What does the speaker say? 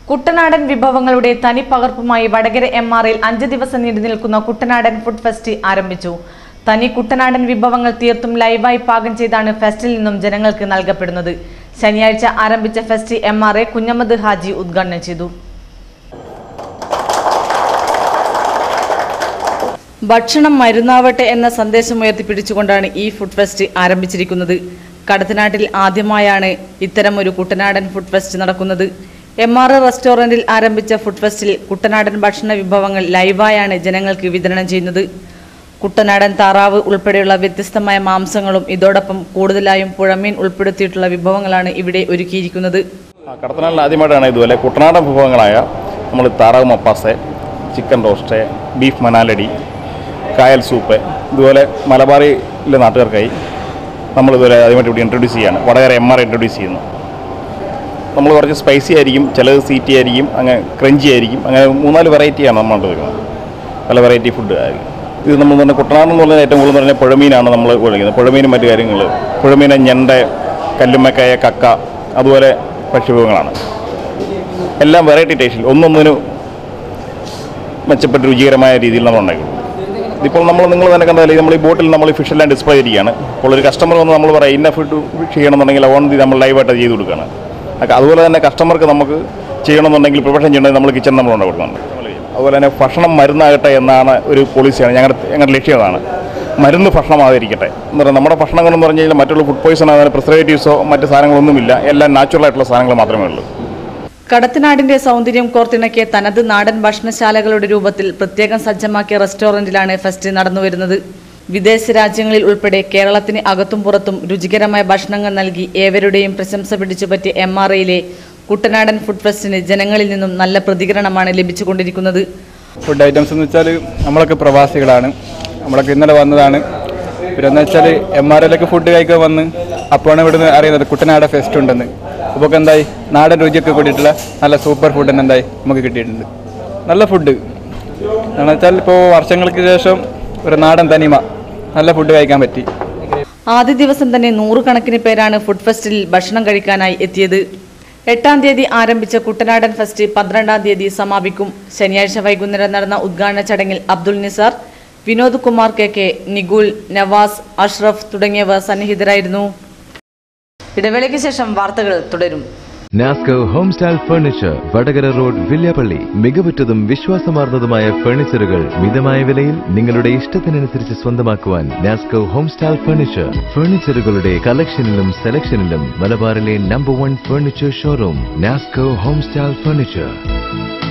കുട്ടനാടൻ വിഭവങ്ങളുടെ തനിപ്പകർപ്പുമായി വടകര എം ആറിൽ അഞ്ച് ദിവസം നീണ്ടു നിൽക്കുന്ന കുട്ടനാടൻ ഫുഡ് ഫെസ്റ്റ് ആരംഭിച്ചു തനി കുട്ടനാടൻ വിഭവങ്ങൾ തീർത്തും ലൈവായി പാകം ചെയ്താണ് ഫെസ്റ്റിൽ നിന്നും ജനങ്ങൾക്ക് നൽകപ്പെടുന്നത് ശനിയാഴ്ച ആരംഭിച്ച fest M R A Kunhammed Haji ഉദ്ഘാടനം ചെയ്തു ഭക്ഷണം മരുന്നാവട്ടെ എന്ന സന്ദേശം ഉയർത്തിപ്പിടിച്ചുകൊണ്ടാണ് ഈ ഫുഡ് ഫെസ്റ്റ് ആരംഭിച്ചിരിക്കുന്നത് കടത്തനാട്ടിൽ ആദ്യമായാണ് ഇത്തരം ഒരു കുട്ടനാടൻ ഫുഡ് ഫെസ്റ്റ് നടക്കുന്നത് എം ആർ റെസ്റ്റോറന്റിൽ ആരംഭിച്ച ഫുഡ് ഫെസ്റ്റിൽ കുട്ടനാടൻ ഭക്ഷണ വിഭവങ്ങൾ ലൈവായാണ് ജനങ്ങൾക്ക് വിതരണം ചെയ്യുന്നത് കുട്ടനാടൻ താറാവ് ഉൾപ്പെടെയുള്ള വ്യത്യസ്തമായ മാംസങ്ങളും ഇതോടൊപ്പം കൂടുതലായും പുഴമീൻ ഉൾപ്പെടുത്തിയിട്ടുള്ള വിഭവങ്ങളാണ് ഇവിടെ ഒരുക്കിയിരിക്കുന്നത് ആ, കടത്തനാട്ടിൽ ആദ്യമായിട്ടാണ് ഇതുപോലെ കുട്ടനാടൻ വിഭവങ്ങളായ നമ്മൾ താറാവ് മപ്പാസ് ചിക്കൻ റോസ്റ്റ് ബീഫ് മനാലടി കായൽ സൂപ്പ് ഇതുപോലെ മലബാറിലെ നാട്ടുകാർക്കായി നമ്മളിതുപോലെ ആദ്യമായിട്ട് ഇവിടെ ഇൻട്രൊഡ്യൂസ് ചെയ്യാണ് വടകര എം ആർ ഇൻട്രൊഡ്യൂസ് ചെയ്യുന്നു നമ്മൾ കുറച്ച് സ്പൈസി ആയിരിക്കും ചിലത് സീറ്റി ആയിരിക്കും അങ്ങനെ ക്രഞ്ചി ആയിരിക്കും അങ്ങനെ മൂന്നാല് വെറൈറ്റിയാണ് നമ്മൾ എടുക്കുന്നത് പല വെറൈറ്റി ഫുഡ് ആയിരിക്കും ഇത് നമ്മൾ പറഞ്ഞ കുട്ടനാട് എന്ന് പറഞ്ഞാൽ ഏറ്റവും കൂടുതൽ പറഞ്ഞാൽ പുഴമീനാണ് നമ്മൾ വിളിക്കുന്നത് പുഴമീനും മറ്റു കാര്യങ്ങൾ പുഴമീൻ ഞണ്ട് കല്ലുമ്മക്കായ കക്ക അതുപോലെ ഭക്ഷ്യവിഭവങ്ങളാണ് എല്ലാം വെറൈറ്റി ടേസ്റ്റിൽ ഒന്നൊന്നിനു മെച്ചപ്പെട്ട രുചികരമായ രീതിയിൽ നമ്മൾ ഉണ്ടാക്കും ഇതിപ്പോൾ നമ്മൾ നിങ്ങൾ തന്നെ കണ്ടാൽ നമ്മൾ ഈ ബോട്ടിൽ നമ്മൾ ഈ ഫിഷ് എല്ലാം ഡിസ്പ്ലേ ചെയ്യുകയാണ് അപ്പോൾ ഒരു കസ്റ്റമർ വന്ന് നമ്മൾ പറയാം ഇന്ന ഫുഡ് ചെയ്യണമെന്നുണ്ടെങ്കിൽ ഓൺ നമ്മൾ ലൈവായിട്ട് ചെയ്ത് കൊടുക്കുകയാണ് അതൊക്കെ അതുപോലെ തന്നെ കസ്റ്റമർക്ക് നമുക്ക് ചെയ്യണമെന്നുണ്ടെങ്കിൽ പ്രൊഫഷൻ ചെയ്യണമെങ്കിൽ നമ്മൾ കിച്ചൺ നമ്മൾ ഉണ്ടാക്കി കൊടുക്കുന്നുണ്ട് അതുപോലെ തന്നെ ഭക്ഷണം മരുന്നാകട്ടെ എന്നാണ് ഒരു പോളിസിയാണ് ഞങ്ങളുടെ ഞങ്ങളുടെ ലക്ഷ്യം അതാണ് മരുന്ന് ഭക്ഷണമാതിരിക്കട്ടെ എന്ന് പറഞ്ഞാൽ നമ്മുടെ ഭക്ഷണം കൊണ്ടെന്ന് പറഞ്ഞു കഴിഞ്ഞാൽ മറ്റുള്ള ഫുഡ് പോയിസൺ ആകാൻ പ്രിസർവേറ്റീവ്സോ മറ്റ് സാധനങ്ങളൊന്നുമില്ല എല്ലാം നാച്ചുറൽ ആയിട്ടുള്ള സാധനങ്ങൾ മാത്രമേ ഉള്ളൂ കടത്തനാടിന്റെ സൗന്ദര്യം കോർത്തിണക്കിയ തനത് നാടൻ ഭക്ഷണശാലകളുടെ രൂപത്തിൽ പ്രത്യേകം സജ്ജമാക്കിയ റെസ്റ്റോറന്റിലാണ് ഫെസ്റ്റ് നടന്നുവരുന്നത് വിദേശ രാജ്യങ്ങളിൽ ഉൾപ്പെടെ കേരളത്തിന് അകത്തും പുറത്തും രുചികരമായ ഭക്ഷണങ്ങൾ നൽകി ഏവരുടെയും പ്രശംസ പിടിച്ചുപറ്റിയ എം ആർ ഐയിലെ കുട്ടനാടൻ ഫുഡ് ഫെസ്റ്റിന് ജനങ്ങളിൽ നിന്നും നല്ല പ്രതികരണമാണ് ലഭിച്ചുകൊണ്ടിരിക്കുന്നത് ഫുഡ് ഐറ്റംസ് എന്ന് വെച്ചാൽ നമ്മളൊക്കെ പ്രവാസികളാണ് നമ്മളൊക്കെ ഇന്നലെ വന്നതാണ് പിന്നെ എന്ന് വെച്ചാൽ എം ആർ എല്ലൊക്കെ ഫുഡ് കഴിക്കാൻ വന്ന് അപ്പോഴാണ് ഇവിടുന്ന് അറിയുന്നത് കുട്ടനാട് ഫെസ്റ്റ് ഉണ്ടെന്ന് അപ്പോൾ എന്തായി നാടൻ രുചിയൊക്കെ കൂടിയിട്ടുള്ള നല്ല സൂപ്പർ ഫുഡ് തന്നെ എന്തായി നമുക്ക് കിട്ടിയിട്ടുണ്ട് നല്ല ഫുഡ് എന്ന് വെച്ചാൽ ഇപ്പോൾ വർഷങ്ങൾക്ക് ശേഷം ഒരു നാടൻ തനിമ നല്ല ഫുഡ് കഴിക്കാൻ പറ്റി ആദ്യ ദിവസം തന്നെ നൂറുകണക്കിന് പേരാണ് ഫുഡ് ഫെസ്റ്റിൽ ഭക്ഷണം കഴിക്കാനായി എത്തിയത് എട്ടാം തീയതി ആരംഭിച്ച കുട്ടനാടൻ ഫെസ്റ്റ് പന്ത്രണ്ടാം തീയതി സമാപിക്കും ശനിയാഴ്ച വൈകുന്നേരം നടന്ന ഉദ്ഘാടന ചടങ്ങിൽ അബ്ദുൽ നിസാർ വിനോദ് കുമാർ കെ കെ നിഗുൽ നവാസ് അഷ്റഫ് തുടങ്ങിയവർ സന്നിഹിതരായിരുന്നു ഇടവേളയ്ക്ക് ശേഷം വാർത്തകൾ തുടരും Nasco home style furniture Vadakara road Villiappally മികവുറ്റതും വിശ്വാസമാർന്നതുമായ ഫർണിച്ചറുകൾ മിതമായ വിലയിൽ നിങ്ങളുടെ ഇഷ്ടത്തിനനുസരിച്ച് സ്വന്തമാക്കുവാൻ നാസ്കോ ഹോം സ്റ്റൈൽ ഫർണിച്ചർ ഫർണിച്ചറുകളുടെ കളക്ഷനിലും സെലക്ഷനിലും മലബാറിലെ number one furniture showroom Nasco home style furniture